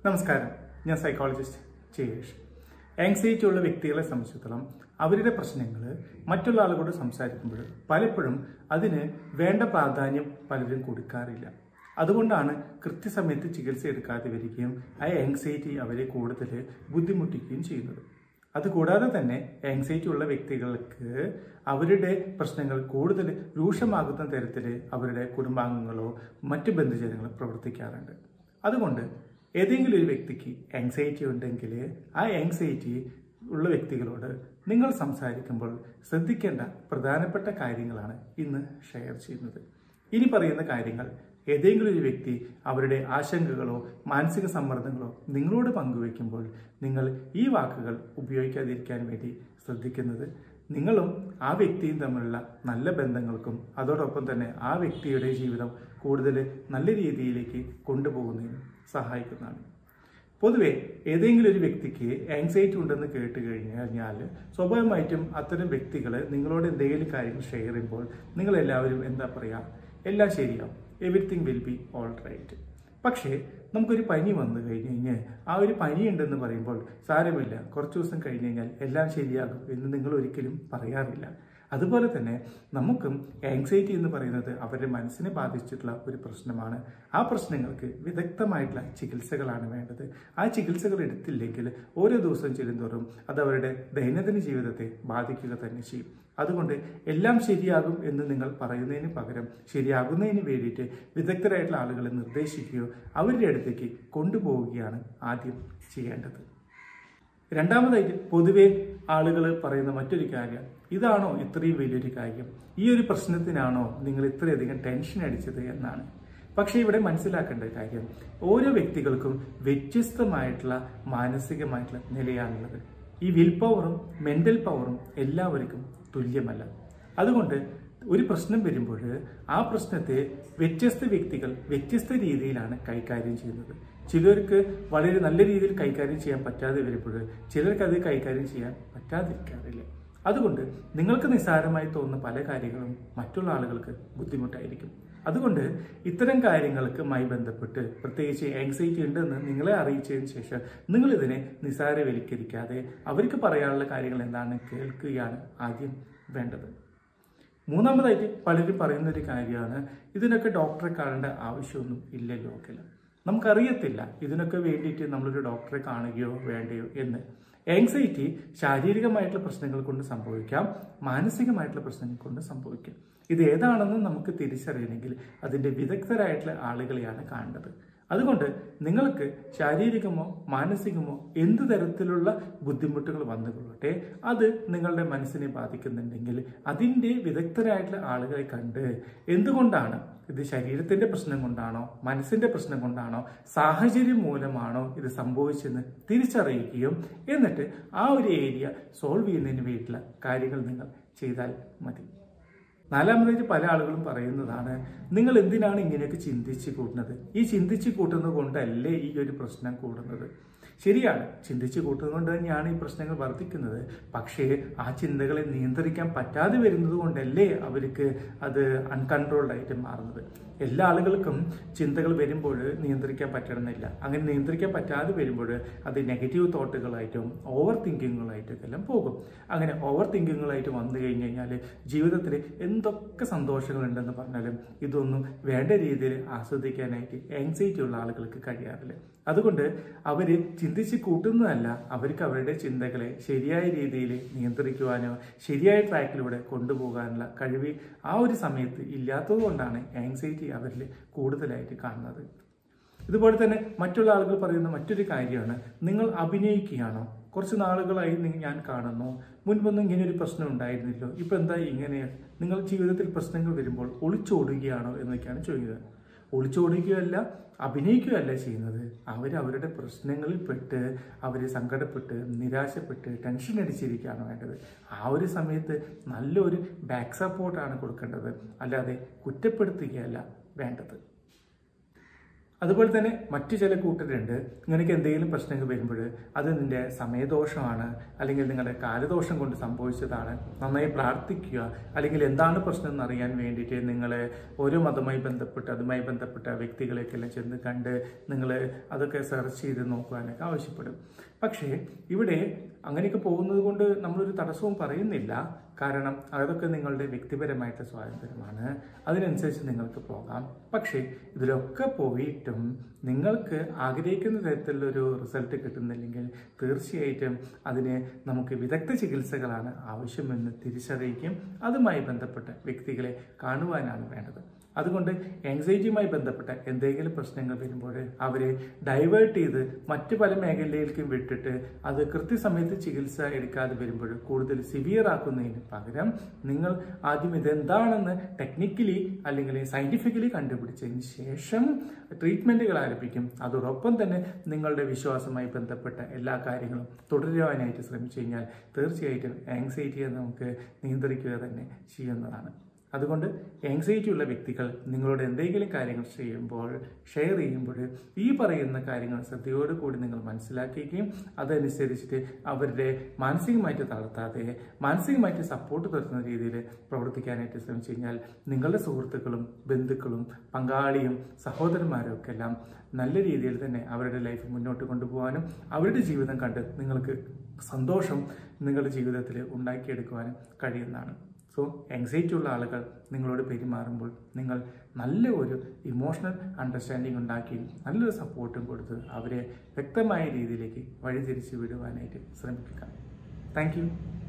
നമസ്കാരം ഞാൻ psychologist Jayesh anxiety ഉള്ള വ്യക്തികളെ സംബന്ധിച്ചിടത്തോളം അവരുടെ പ്രശ്നങ്ങൾ മറ്റുള്ള ആളുകളോട് സംസാരിക്കുമ്പോൾ പലപ്പോഴും അതിന് വേണ്ട പ്രാധാന്യം പലരും കൊടുക്കാറില്ല അതുകൊണ്ടാണ് കൃത്യസമയത്ത് ചികിത്സ എടുക്കാതെ വരികയും ആ ആങ്സൈറ്റി അവരെ കൂടുതൽ ബുദ്ധിമുട്ടിക്കുകയും ചെയ്യുന്നത് അതുകൂടാതെ തന്നെ ആങ്സൈറ്റി ഉള്ള വ്യക്തികൾക്ക് അവരുടെ പ്രശ്നങ്ങൾ കൂടുതൽ രൂക്ഷമാകുന്ന തരത്തിൽ അവരുടെ കുടുംബാംഗങ്ങളോ മറ്റ് ബന്ധുജനങ്ങളോ പ്രവർത്തിക്കാറുണ്ട് അതുകൊണ്ട് ഏതെങ്കിലും ഒരു വ്യക്തിക്ക് ആങ്സൈറ്റി ഉണ്ടെങ്കിൽ ആ ആങ്സൈറ്റി ഉള്ള വ്യക്തികളോട് നിങ്ങൾ സംസാരിക്കുമ്പോൾ ശ്രദ്ധിക്കേണ്ട പ്രധാനപ്പെട്ട കാര്യങ്ങളാണ് ഇന്ന് ഷെയർ ചെയ്യുന്നത് ഇനി പറയുന്ന കാര്യങ്ങൾ ഏതെങ്കിലും ഒരു വ്യക്തി അവരുടെ ആശങ്കകളോ മാനസിക സമ്മർദ്ദങ്ങളോ നിങ്ങളോട് പങ്കുവെക്കുമ്പോൾ നിങ്ങൾ ഈ വാക്കുകൾ ഉപയോഗിക്കാതിരിക്കാൻ വേണ്ടി ശ്രദ്ധിക്കുന്നത് നിങ്ങളും ആ വ്യക്തിയും തമ്മിലുള്ള നല്ല ബന്ധങ്ങൾക്കും അതോടൊപ്പം തന്നെ ആ വ്യക്തിയുടെ ജീവിതം കൂടുതൽ നല്ല രീതിയിലേക്ക് കൊണ്ടുപോകുന്നതിനും സഹായിക്കുന്നതാണ് പൊതുവെ ഏതെങ്കിലും ഒരു വ്യക്തിക്ക് ആങ്സൈറ്റി ഉണ്ടെന്ന് കേട്ട് കഴിഞ്ഞാൽ സ്വാഭാവികമായിട്ടും അത്തരം വ്യക്തികൾ നിങ്ങളോട് എന്തെങ്കിലും കാര്യങ്ങൾ ഷെയർ ചെയ്യുമ്പോൾ നിങ്ങൾ എല്ലാവരും എന്താ പറയുക എല്ലാം ശരിയാവും everything will be all right പക്ഷേ നമുക്കൊരു പനി വന്നു കഴിഞ്ഞ് കഴിഞ്ഞാൽ ആ ഒരു പനി ഉണ്ടെന്ന് പറയുമ്പോൾ സാരമില്ല കുറച്ച് ദിവസം കഴിഞ്ഞ് കഴിഞ്ഞാൽ എല്ലാം ശരിയാകും എന്ന് നിങ്ങൾ ഒരിക്കലും പറയാറില്ല അതുപോലെ തന്നെ നമുക്കും ആങ്സൈറ്റി എന്ന് പറയുന്നത് അവരുടെ മനസ്സിനെ ബാധിച്ചിട്ടുള്ള ഒരു പ്രശ്നമാണ് ആ പ്രശ്നങ്ങൾക്ക് വിദഗ്ധമായിട്ടുള്ള ചികിത്സകളാണ് വേണ്ടത് ആ ചികിത്സകൾ എടുത്തില്ലെങ്കിൽ ഓരോ ദിവസം ചെല്ലുന്തോറും അത് അവരുടെ ദൈനംദിന ജീവിതത്തെ ബാധിക്കുക തന്നെ ചെയ്യും അതുകൊണ്ട് എല്ലാം ശരിയാകും എന്ന് നിങ്ങൾ പറയുന്നതിന് പകരം ശരിയാകുന്നതിന് വേണ്ടിയിട്ട് വിദഗ്ധരായിട്ടുള്ള ആളുകളെ നിർദ്ദേശിക്കുകയോ അവരുടെ അടുത്തേക്ക് കൊണ്ടുപോവുകയാണ് ആദ്യം ചെയ്യേണ്ടത് രണ്ടാമതായിട്ട് പൊതുവെ ആളുകൾ പറയുന്ന മറ്റൊരു കാര്യം ഇതാണോ ഇത്രയും വലിയൊരു കാര്യം ഈ ഒരു പ്രശ്നത്തിനാണോ നിങ്ങൾ ഇത്രയധികം ടെൻഷൻ അടിച്ചത് എന്നാണ് പക്ഷേ ഇവിടെ മനസ്സിലാക്കേണ്ട കാര്യം ഓരോ വ്യക്തികൾക്കും വ്യത്യസ്തമായിട്ടുള്ള മാനസികമായിട്ടുള്ള നിലയാണുള്ളത് ഈ വിൽ പവറും മെന്റൽ പവറും എല്ലാവർക്കും തുല്യമല്ല അതുകൊണ്ട് ഒരു പ്രശ്നം വരുമ്പോൾ ആ പ്രശ്നത്തെ വ്യത്യസ്ത വ്യക്തികൾ വ്യത്യസ്ത രീതിയിലാണ് കൈകാര്യം ചെയ്യുന്നത് ചിലർക്ക് വളരെ നല്ല രീതിയിൽ കൈകാര്യം ചെയ്യാൻ പറ്റാതെ വരുമ്പോൾ ചിലർക്ക് അത് കൈകാര്യം ചെയ്യാൻ പറ്റാതിരിക്കാറില്ല അതുകൊണ്ട് നിങ്ങൾക്ക് നിസ്സാരമായി തോന്നുന്ന പല കാര്യങ്ങളും മറ്റുള്ള ആളുകൾക്ക് ബുദ്ധിമുട്ടായിരിക്കും അതുകൊണ്ട് ഇത്തരം കാര്യങ്ങൾക്കുമായി ബന്ധപ്പെട്ട് പ്രത്യേകിച്ച് ആങ്സൈറ്റി ഉണ്ടെന്ന് നിങ്ങളെ അറിയിച്ചതിന് ശേഷം നിങ്ങൾ ഇതിനെ നിസ്സാരവൽക്കരിക്കാതെ അവർക്ക് പറയാനുള്ള കാര്യങ്ങൾ എന്താണ് കേൾക്കുകയാണ് ആദ്യം വേണ്ടത് മൂന്നാമതായിട്ട് പലരും പറയുന്ന ഒരു കാര്യമാണ് ഇതിനൊക്കെ ഡോക്ടറെ കാണേണ്ട ആവശ്യമൊന്നും ഇല്ല ലോക്കൽ നമുക്കറിയത്തില്ല ഇതിനൊക്കെ വേണ്ടിയിട്ട് നമ്മളൊരു ഡോക്ടറെ കാണുകയോ വേണ്ടയോ എന്ന് ആങ്സൈറ്റി ശാരീരികമായിട്ടുള്ള പ്രശ്നങ്ങൾ കൊണ്ട് സംഭവിക്കാം മാനസികമായിട്ടുള്ള പ്രശ്നങ്ങൾ കൊണ്ട് സംഭവിക്കാം ഇത് ഏതാണെന്ന് നമുക്ക് തിരിച്ചറിയണമെങ്കിൽ അതിൻ്റെ വിദഗ്ധരായിട്ടുള്ള ആളുകളെയാണ് കാണേണ്ടത് അതുകൊണ്ട് നിങ്ങൾക്ക് ശാരീരികമോ മാനസികമോ എന്ത് തരത്തിലുള്ള ബുദ്ധിമുട്ടുകൾ വന്നുകൊള്ളട്ടെ അത് നിങ്ങളുടെ മനസ്സിനെ ബാധിക്കുന്നുണ്ടെങ്കിൽ അതിൻ്റെ വിദഗ്ധരായിട്ടുള്ള ആളുകളെ കണ്ട് എന്തുകൊണ്ടാണ് ഇത് ശരീരത്തിന്റെ പ്രശ്നം കൊണ്ടാണോ മനസ്സിന്റെ പ്രശ്നം കൊണ്ടാണോ സാഹചര്യം മൂലമാണോ ഇത് സംഭവിച്ചെന്ന് തിരിച്ചറിയുകയും എന്നിട്ട് ആ ഒരു ഏരിയ സോൾവ് ചെയ്യുന്നതിന് വേണ്ടിയിട്ടുള്ള കാര്യങ്ങൾ നിങ്ങൾ ചെയ്താൽ മതി നാലാമതായിട്ട് പല ആളുകളും പറയുന്നതാണ് നിങ്ങൾ എന്തിനാണ് ഇങ്ങനെയൊക്കെ ചിന്തിച്ച് കൂട്ടുന്നത് ഈ ചിന്തിച്ച് കൂട്ടുന്നത് കൊണ്ടല്ലേ ഈ ഒരു പ്രശ്നം കൂടുന്നത് ശരിയാണ് ചിന്തിച്ച് കൂട്ടുന്നത് കൊണ്ട് തന്നെയാണ് ഈ പ്രശ്നങ്ങൾ വർദ്ധിക്കുന്നത് പക്ഷേ ആ ചിന്തകളെ നിയന്ത്രിക്കാൻ പറ്റാതെ വരുന്നത് കൊണ്ടല്ലേ അവർക്ക് അത് അൺകൺട്രോൾഡ് ആയിട്ട് മാറുന്നത് എല്ലാ ആളുകൾക്കും ചിന്തകൾ വരുമ്പോൾ നിയന്ത്രിക്കാൻ പറ്റണമെന്നില്ല അങ്ങനെ നിയന്ത്രിക്കാൻ പറ്റാതെ വരുമ്പോൾ അത് നെഗറ്റീവ് തോട്ടുകളായിട്ടും ഓവർ തിങ്കിങ്ങുകളായിട്ടും എല്ലാം പോകും അങ്ങനെ ഓവർ തിങ്കിങ്ങുകളായിട്ട് വന്നു കഴിഞ്ഞ് കഴിഞ്ഞാൽ ജീവിതത്തിൽ എന്തൊക്കെ സന്തോഷങ്ങളുണ്ടെന്ന് പറഞ്ഞാലും ഇതൊന്നും വേണ്ട രീതിയിൽ ആസ്വദിക്കാനായിട്ട് ആങ്സൈറ്റി ഉള്ള ആളുകൾക്ക് കഴിയാറില്ല അതുകൊണ്ട് അവർ ചിന്തിച്ച് കൂട്ടുന്നതല്ല അവർക്ക് അവരുടെ ചിന്തകളെ ശരിയായ രീതിയിൽ നിയന്ത്രിക്കുവാനോ ശരിയായ ട്രാക്കിലൂടെ കൊണ്ടുപോകാനുള്ള കഴിവ് ആ ഒരു സമയത്ത് ഇല്ലാത്തത് കൊണ്ടാണ് ആങ്സൈറ്റി അവരിൽ കൂടുതലായിട്ട് കാണുന്നത് ഇതുപോലെ തന്നെ മറ്റുള്ള ആളുകൾ പറയുന്ന മറ്റൊരു കാര്യമാണ് നിങ്ങൾ അഭിനയിക്കുകയാണോ കുറച്ച് നാളുകളായി നി- ഞാൻ കാണുന്നു മുൻപൊന്നും ഇങ്ങനെ ഒരു പ്രശ്നം ഉണ്ടായിരുന്നില്ലോ ഇപ്പൊ എന്താ ഇങ്ങനെ നിങ്ങൾ ജീവിതത്തിൽ പ്രശ്നങ്ങൾ വരുമ്പോൾ ഒളിച്ചോടുകയാണോ എന്നൊക്കെയാണ് ചോദിക്കുന്നത് ഒളിച്ചോടുകയല്ല അഭിനയിക്കുകയല്ല ചെയ്യുന്നത് അവർ അവരുടെ പ്രശ്നങ്ങളിൽ പെട്ട് അവർ സങ്കടപ്പെട്ട് നിരാശപ്പെട്ട് ടെൻഷൻ അടിച്ചിരിക്കുകയാണ് വേണ്ടത് ആ ഒരു സമയത്ത് നല്ലൊരു ബാക്ക് സപ്പോർട്ടാണ് കൊടുക്കേണ്ടത് അല്ലാതെ കുറ്റപ്പെടുത്തുകയല്ല വേണ്ടത് അതുപോലെ തന്നെ മറ്റു ചില കൂട്ടരുണ്ട് നിനക്ക് എന്തെങ്കിലും പ്രശ്നങ്ങൾ വരുമ്പോൾ അത് നിന്റെ സമയദോഷമാണ് അല്ലെങ്കിൽ നിങ്ങളുടെ കാലദോഷം കൊണ്ട് സംഭവിച്ചതാണ് നന്നായി പ്രാർത്ഥിക്കുക അല്ലെങ്കിൽ എന്താണ് പ്രശ്നം എന്ന് അറിയാൻ വേണ്ടിയിട്ട് നിങ്ങൾ ഓരോ മതവുമായി ബന്ധപ്പെട്ട് അതുമായി ബന്ധപ്പെട്ട വ്യക്തികളെയൊക്കെല്ലാം ചെന്ന് കണ്ട് നിങ്ങൾ അതൊക്കെ സെർച്ച് ചെയ്ത് നോക്കുവാനൊക്കെ ആവശ്യപ്പെടും പക്ഷേ ഇവിടെ അങ്ങനെയൊക്കെ പോകുന്നത് കൊണ്ട് നമ്മളൊരു തടസ്സവും പറയുന്നില്ല കാരണം അതൊക്കെ നിങ്ങളുടെ വ്യക്തിപരമായിട്ട് സ്വാതന്ത്ര്യമാണ് അതിനനുസരിച്ച് നിങ്ങൾക്ക് പോകാം പക്ഷേ ഇതിലൊക്കെ പോയിട്ടും നിങ്ങൾക്ക് ആഗ്രഹിക്കുന്ന തരത്തിലുള്ളൊരു റിസൾട്ട് കിട്ടുന്നില്ലെങ്കിൽ തീർച്ചയായിട്ടും അതിന് നമുക്ക് വിദഗ്ധ ചികിത്സകളാണ് ആവശ്യമെന്ന് തിരിച്ചറിയിക്കും അതുമായി ബന്ധപ്പെട്ട വ്യക്തികളെ കാണുവാനാണ് വേണ്ടത് അതുകൊണ്ട് ആങ്സൈറ്റിയുമായി ബന്ധപ്പെട്ട എന്തെങ്കിലും പ്രശ്നങ്ങൾ വരുമ്പോൾ അവരെ ഡൈവേർട്ട് ചെയ്ത് മറ്റു പല മേഖലയിലേക്കും വിട്ടിട്ട് അത് കൃത്യസമയത്ത് ചികിത്സ എടുക്കാതെ വരുമ്പോൾ കൂടുതൽ സിവിയർ ആക്കുന്നതിന് പകരം നിങ്ങൾ ആദ്യം ഇതെന്താണെന്ന് ടെക്നിക്കലി അല്ലെങ്കിൽ സയന്റിഫിക്കലി കണ്ടുപിടിച്ചതിന് ശേഷം ട്രീറ്റ്മെന്റുകൾ ആരംഭിക്കും അതോടൊപ്പം തന്നെ നിങ്ങളുടെ വിശ്വാസവുമായി ബന്ധപ്പെട്ട എല്ലാ കാര്യങ്ങളും തുടരുവാനായിട്ട് ശ്രമിച്ചു കഴിഞ്ഞാൽ തീർച്ചയായിട്ടും ആങ്സൈറ്റിയെ നമുക്ക് നിയന്ത്രിക്കുക തന്നെ ചെയ്യുന്നതാണ് അതുകൊണ്ട് ആങ്സൈറ്റി ഉള്ള വ്യക്തികൾ നിങ്ങളോട് എന്തെങ്കിലും കാര്യങ്ങൾ ചെയ്യുമ്പോൾ ഷെയർ ചെയ്യുമ്പോൾ ഈ പറയുന്ന കാര്യങ്ങൾ ശ്രദ്ധയോടു കൂടി നിങ്ങൾ മനസ്സിലാക്കുകയും അതനുസരിച്ചിട്ട് അവരുടെ മാനസികമായിട്ട് തളർത്താതെ മാനസികമായിട്ട് സപ്പോർട്ട് തരുന്ന രീതിയിൽ പ്രവർത്തിക്കാനായിട്ട് ശ്രമിച്ചു കഴിഞ്ഞാൽ നിങ്ങളുടെ സുഹൃത്തുക്കളും ബന്ധുക്കളും പങ്കാളിയും സഹോദരന്മാരും ഒക്കെ എല്ലാം നല്ല രീതിയിൽ തന്നെ അവരുടെ ലൈഫ് മുന്നോട്ട് കൊണ്ടുപോകാനും അവരുടെ ജീവിതം കണ്ട് നിങ്ങൾക്ക് സന്തോഷം നിങ്ങളുടെ ജീവിതത്തിൽ ഉണ്ടാക്കിയെടുക്കുവാനും കഴിയുന്നതാണ് സോ ആങ്സൈറ്റി ഉള്ള ആളുകൾ നിങ്ങളോട് പെരുമാറുമ്പോൾ നിങ്ങൾ നല്ല ഒരു ഇമോഷണൽ അണ്ടർസ്റ്റാൻഡിങ് ഉണ്ടാക്കി നല്ലൊരു സപ്പോർട്ടും കൊടുത്ത് അവരെ വ്യക്തമായ രീതിയിലേക്ക് വഴിതിരിച്ച് വിടുവാനായിട്ട് ശ്രമിക്കുക താങ്ക്